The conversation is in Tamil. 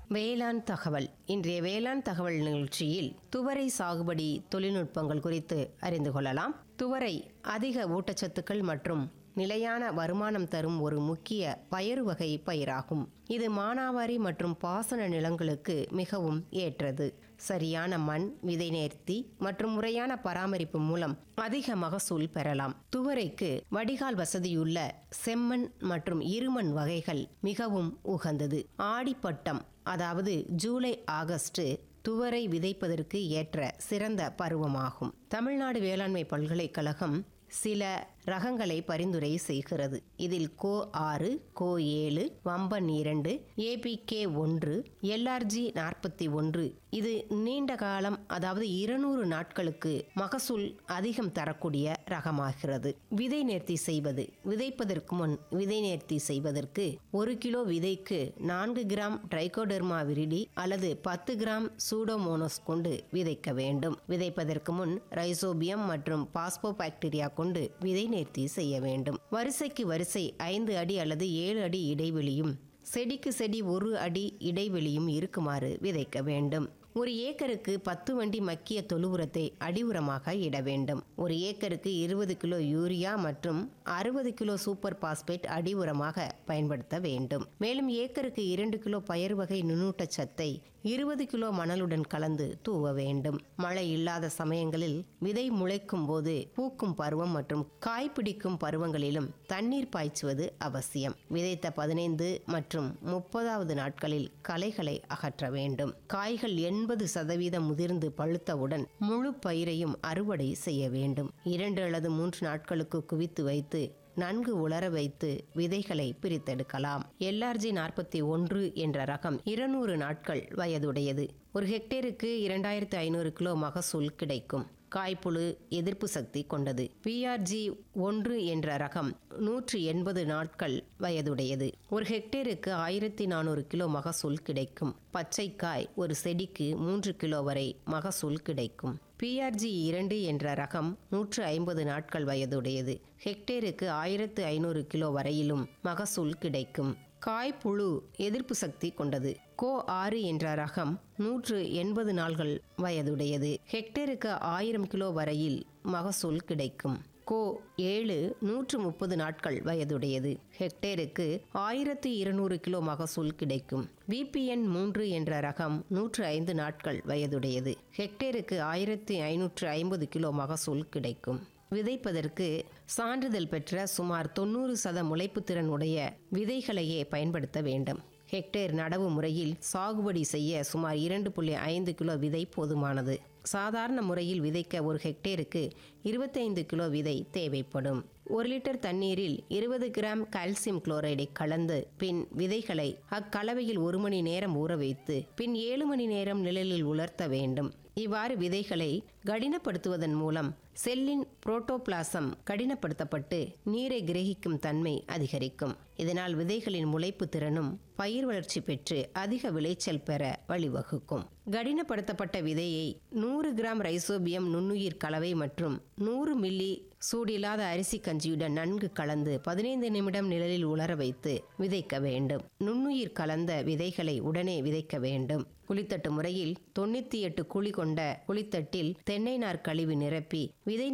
வேளாண் தகவல் இன்றைய வேளாண் தகவல் நிகழ்ச்சியில் துவரை சாகுபடி தொழில்நுட்பங்கள் குறித்து அறிந்து கொள்ளலாம் துவரை அதிக ஊட்டச்சத்துக்கள் மற்றும் நிலையான வருமானம் தரும் ஒரு முக்கிய பயறு வகை பயிராகும் இது மானாவாரி மற்றும் பாசன நிலங்களுக்கு மிகவும் ஏற்றது சரியான மண் விதை நேர்த்தி மற்றும் முறையான பராமரிப்பு மூலம் அதிக மகசூல் பெறலாம் துவரைக்கு வடிகால் வசதியுள்ள செம்மண் மற்றும் இருமண் வகைகள் மிகவும் உகந்தது ஆடிப்பட்டம் அதாவது ஜூலை ஆகஸ்ட் துவரை விதைப்பதற்கு ஏற்ற சிறந்த பருவமாகும் தமிழ்நாடு வேளாண்மை பல்கலைக்கழகம் சில ரகங்களை பரிந்துரை செய்கிறது இதில் கோ ஆறு கோ ஏழு வம்பன் இரண்டு ஏபிகே ஒன்று எல்ஆர்ஜி நாற்பத்தி ஒன்று இது நீண்ட காலம் அதாவது இருநூறு நாட்களுக்கு மகசூல் அதிகம் தரக்கூடிய ரகமாகிறது விதை நேர்த்தி செய்வது விதைப்பதற்கு முன் விதை நேர்த்தி செய்வதற்கு ஒரு கிலோ விதைக்கு நான்கு கிராம் ட்ரைகோடெர்மா விரிடி அல்லது பத்து கிராம் சூடோமோனோஸ் கொண்டு விதைக்க வேண்டும் விதைப்பதற்கு முன் ரைசோபியம் மற்றும் பாஸ்போபாக்டீரியா கொண்டு விதை நேர்த்தி செய்ய வேண்டும் வரிசைக்கு வரிசை ஐந்து அடி அல்லது ஏழு அடி இடைவெளியும் செடிக்கு செடி ஒரு அடி இடைவெளியும் இருக்குமாறு விதைக்க வேண்டும் ஒரு ஏக்கருக்கு பத்து வண்டி மக்கிய தொழு உரத்தை அடி உரமாக இட வேண்டும் ஒரு ஏக்கருக்கு இருபது கிலோ யூரியா மற்றும் அறுபது கிலோ சூப்பர் பாஸ்பேட் அடி உரமாக பயன்படுத்த வேண்டும் மேலும் ஏக்கருக்கு இரண்டு கிலோ பயிர் வகை நுண்ணூட்டச்சத்தை இருபது கிலோ மணலுடன் கலந்து தூவ வேண்டும் மழை இல்லாத சமயங்களில் விதை முளைக்கும் போது பூக்கும் பருவம் மற்றும் காய்பிடிக்கும் பருவங்களிலும் தண்ணீர் பாய்ச்சுவது அவசியம் விதைத்த பதினைந்து மற்றும் முப்பதாவது நாட்களில் களைகளை அகற்ற வேண்டும் காய்கள் எண்பது சதவீதம் முதிர்ந்து பழுத்தவுடன் முழு பயிரையும் அறுவடை செய்ய வேண்டும் இரண்டு அல்லது மூன்று நாட்களுக்கு குவித்து வைத்து நன்கு உலர வைத்து விதைகளை பிரித்தெடுக்கலாம் எல்ஆர்ஜி நாற்பத்தி ஒன்று என்ற ரகம் இருநூறு நாட்கள் வயதுடையது ஒரு ஹெக்டேருக்கு இரண்டாயிரத்து ஐநூறு கிலோ மகசூல் கிடைக்கும் காய்ப்புழு எதிர்ப்பு சக்தி கொண்டது பிஆர்ஜி ஒன்று என்ற ரகம் நூற்றி எண்பது நாட்கள் வயதுடையது ஒரு ஹெக்டேருக்கு ஆயிரத்தி நானூறு கிலோ மகசூல் கிடைக்கும் பச்சைக்காய் ஒரு செடிக்கு மூன்று கிலோ வரை மகசூல் கிடைக்கும் பிஆர்ஜி இரண்டு என்ற ரகம் நூற்று ஐம்பது நாட்கள் வயதுடையது ஹெக்டேருக்கு ஆயிரத்து ஐநூறு கிலோ வரையிலும் மகசூல் கிடைக்கும் காய்ப்புழு எதிர்ப்பு சக்தி கொண்டது கோ ஆறு என்ற ரகம் நூற்று எண்பது நாள்கள் வயதுடையது ஹெக்டேருக்கு ஆயிரம் கிலோ வரையில் மகசூல் கிடைக்கும் கோ ஏழு நூற்று முப்பது நாட்கள் வயதுடையது ஹெக்டேருக்கு ஆயிரத்து இருநூறு கிலோ மகசூல் கிடைக்கும் விபிஎன் மூன்று என்ற ரகம் நூற்று ஐந்து நாட்கள் வயதுடையது ஹெக்டேருக்கு ஆயிரத்தி ஐநூற்று ஐம்பது கிலோ மகசூல் கிடைக்கும் விதைப்பதற்கு சான்றிதழ் பெற்ற சுமார் தொண்ணூறு சத முளைப்பு திறன் உடைய விதைகளையே பயன்படுத்த வேண்டும் ஹெக்டேர் நடவு முறையில் சாகுபடி செய்ய சுமார் இரண்டு புள்ளி ஐந்து கிலோ விதை போதுமானது சாதாரண முறையில் விதைக்க ஒரு ஹெக்டேருக்கு இருபத்தைந்து கிலோ விதை தேவைப்படும் ஒரு லிட்டர் தண்ணீரில் இருபது கிராம் கால்சியம் குளோரைடை கலந்து பின் விதைகளை அக்கலவையில் ஒரு மணி நேரம் ஊற வைத்து பின் ஏழு மணி நேரம் நிழலில் உலர்த்த வேண்டும் இவ்வாறு விதைகளை கடினப்படுத்துவதன் மூலம் செல்லின் புரோட்டோபிளாசம் கடினப்படுத்தப்பட்டு நீரை கிரகிக்கும் தன்மை அதிகரிக்கும் இதனால் விதைகளின் முளைப்பு திறனும் பயிர் வளர்ச்சி பெற்று அதிக விளைச்சல் பெற வழிவகுக்கும் கடினப்படுத்தப்பட்ட விதையை நூறு கிராம் ரைசோபியம் நுண்ணுயிர் கலவை மற்றும் நூறு மில்லி சூடில்லாத அரிசி கஞ்சியுடன் நன்கு கலந்து பதினைந்து நிமிடம் நிழலில் உலர வைத்து விதைக்க வேண்டும் நுண்ணுயிர் கலந்த விதைகளை உடனே விதைக்க வேண்டும் குளித்தட்டு முறையில் தொண்ணூத்தி எட்டு குழி கொண்ட குளித்தட்டில் தென்னை நார் கழிவு நிரப்பி விதை